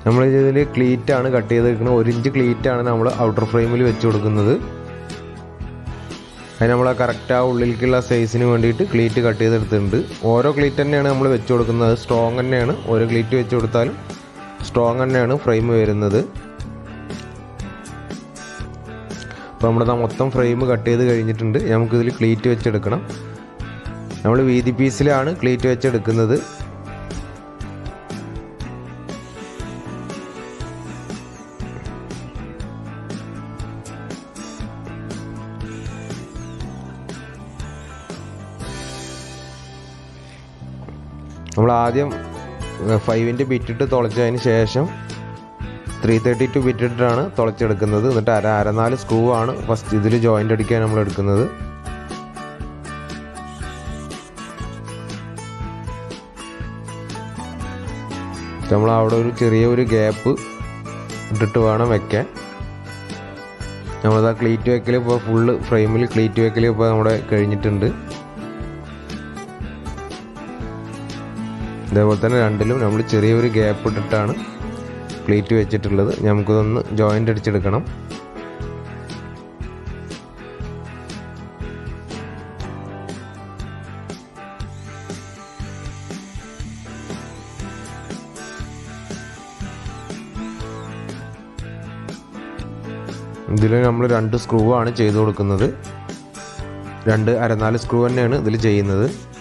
നമ്മൾ ഇതിൽ ക്ലീറ്റാണ് കട്ട് ചെയ്തെടുക്കുന്നത് ഒരു ഇഞ്ച് ക്ലീറ്റാണ് നമ്മൾ ഔട്ടർ ഫ്രെയിമിൽ വെച്ച് കൊടുക്കുന്നത് അതിന് നമ്മൾ ആ കറക്റ്റ് ആ ഉള്ളിലേക്കുള്ള സൈസിന് വേണ്ടിയിട്ട് ക്ലീറ്റ് കട്ട് ചെയ്തെടുത്തിട്ടുണ്ട് ഓരോ ക്ലീറ്റ് തന്നെയാണ് നമ്മൾ വെച്ച് കൊടുക്കുന്നത് സ്ട്രോങ് തന്നെയാണ് ഓരോ ക്ലീറ്റ് വെച്ച് കൊടുത്താലും സ്ട്രോങ് തന്നെയാണ് ഫ്രെയിം വരുന്നത് അപ്പോൾ നമ്മുടെ മൊത്തം ഫ്രെയിം കട്ട് ചെയ്ത് കഴിഞ്ഞിട്ടുണ്ട് നമുക്കിതിൽ ക്ലീറ്റ് വെച്ചെടുക്കണം നമ്മൾ വീതി പീസിലാണ് ക്ലീറ്റ് വെച്ചെടുക്കുന്നത് നമ്മൾ ആദ്യം ഫൈവിൻ്റെ ബിറ്റിട്ട് തുളച്ചതിന് ശേഷം ത്രീ തേർട്ടി ടു ബിറ്റിട്ടാണ് തുളച്ചെടുക്കുന്നത് എന്നിട്ട് അര അരനാല് സ്ക്രൂ ആണ് ഫസ്റ്റ് ഇതിൽ ജോയിൻ്റ് അടിക്കാൻ നമ്മൾ എടുക്കുന്നത് നമ്മൾ അവിടെ ഒരു ചെറിയ ഒരു ഗ്യാപ്പ് ഇട്ടിട്ട് വേണം വെക്കാൻ നമ്മളത് ആ ക്ലീറ്റ് വെക്കൽ ഇപ്പോൾ ഫുള്ള് ഫ്രെയിമിൽ ക്ലീറ്റ് വെക്കൽ ഇപ്പോൾ നമ്മുടെ കഴിഞ്ഞിട്ടുണ്ട് ഇതേപോലെ തന്നെ രണ്ടിലും നമ്മൾ ചെറിയൊരു ഗ്യാപ്പ് ഇട്ടിട്ടാണ് പ്ലേറ്റ് വെച്ചിട്ടുള്ളത് നമുക്കിതൊന്ന് ജോയിൻ്റ് അടിച്ചെടുക്കണം ഇതിൽ നമ്മൾ രണ്ട് സ്ക്രൂ ആണ് ചെയ്ത് കൊടുക്കുന്നത് രണ്ട് അരനാല് സ്ക്രൂ തന്നെയാണ് ഇതിൽ ചെയ്യുന്നത്